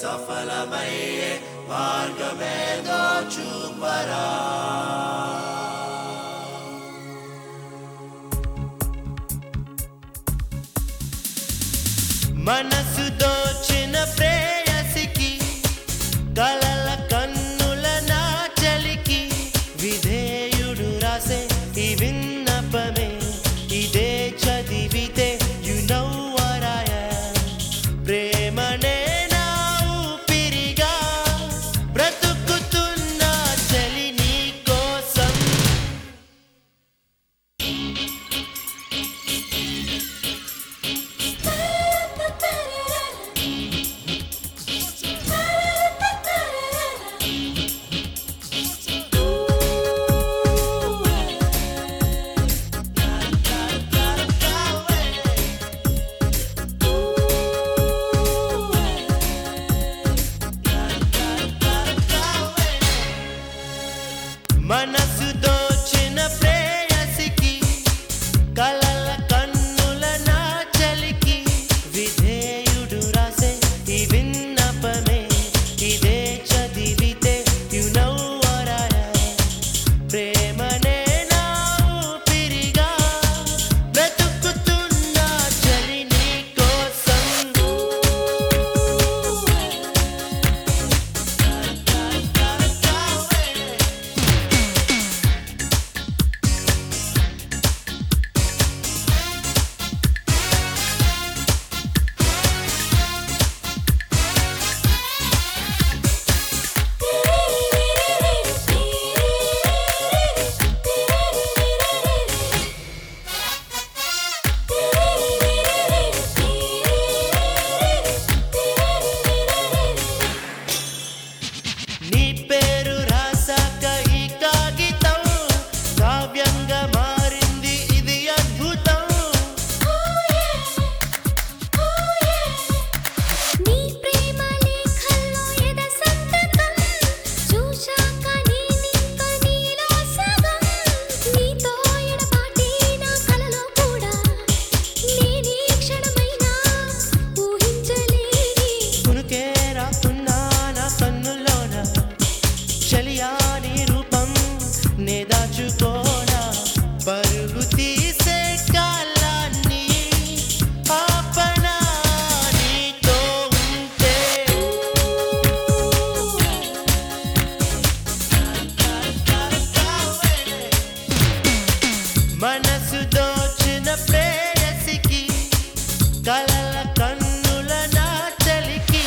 సఫలమయ్యే మార్గమేదో చూపరా మనసు దోచిన ప్రేయసికి కలల కన్నుల నా చలికి విధేయుడు రాసే ఈ విన్నపమే ఇదే చదివితే యు నౌ ప్రేమనే నా ఊపిరిగా బ్రతుకుతున్న చలి నీ కోసం మనసు దోచిన ప్రేయసికి కలల కన్నుల నా చలికి విధేయుడు రాసే ఈ విన్నపమే ఇదే చదివితే యు నౌ ప్రేమనే నా ఊపిరిగా బ్రతుకుతున్న చలి నీ కోసం నీ పేరు రాసాక ఈ కాగితం కావ్యంగా మారింది ఇది అద్భుతం నీ ప్రేమ లేఖల్లో ఎద సంతకం చూశాక నేనింక నీలో సగం నీతో ఎడబాటి నా కలలో కూడా నేనీ క్షణమైనా ఊహించలేని కునుకే రాకున్నా నా కన్నుల్లోన చలియాని రూపం నే దాచుకోనా పరుగు తీసే కాలాన్ని ఆపనా నీతో ఉంటే మనసు దోచిన ప్రేయసికి కలల కన్నుల నా చలికి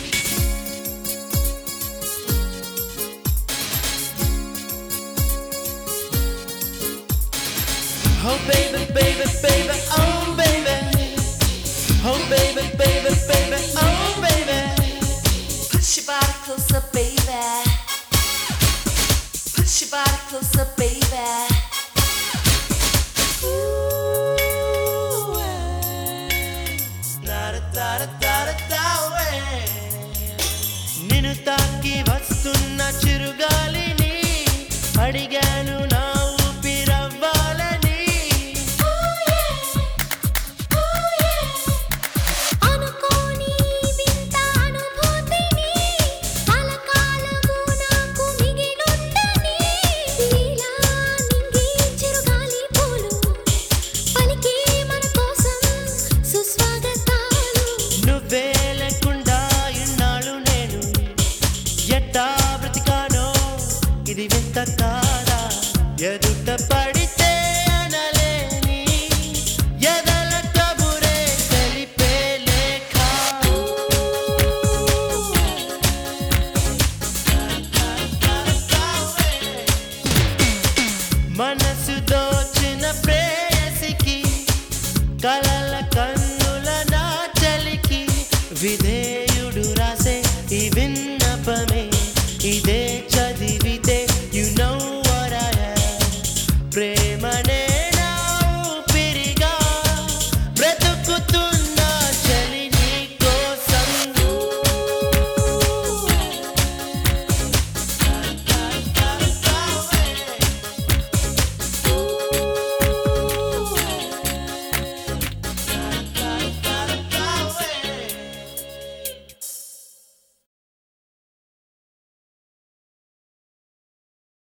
Oh baby, baby, baby, oh baby Oh baby, baby, baby, oh baby Push your body closer, baby. Push your body closer, baby. నిన్ను తాకి వస్తున్న చిరుగాలిని అడిగాను నా ఊపిరవ్వాలని అనుకోని వింత అనుభూతిని కలకాలము నాకు మిగిలుందని నీలా నింగి చిరుగాలి పూలు పలికే మన కోసం సుస్వాగతాలు నువ్వే లేకుండా ఇన్నాళ్ళు నేను ఎట్టా బ్రతికానో ఇది వింత కాదా ఎదుట పడి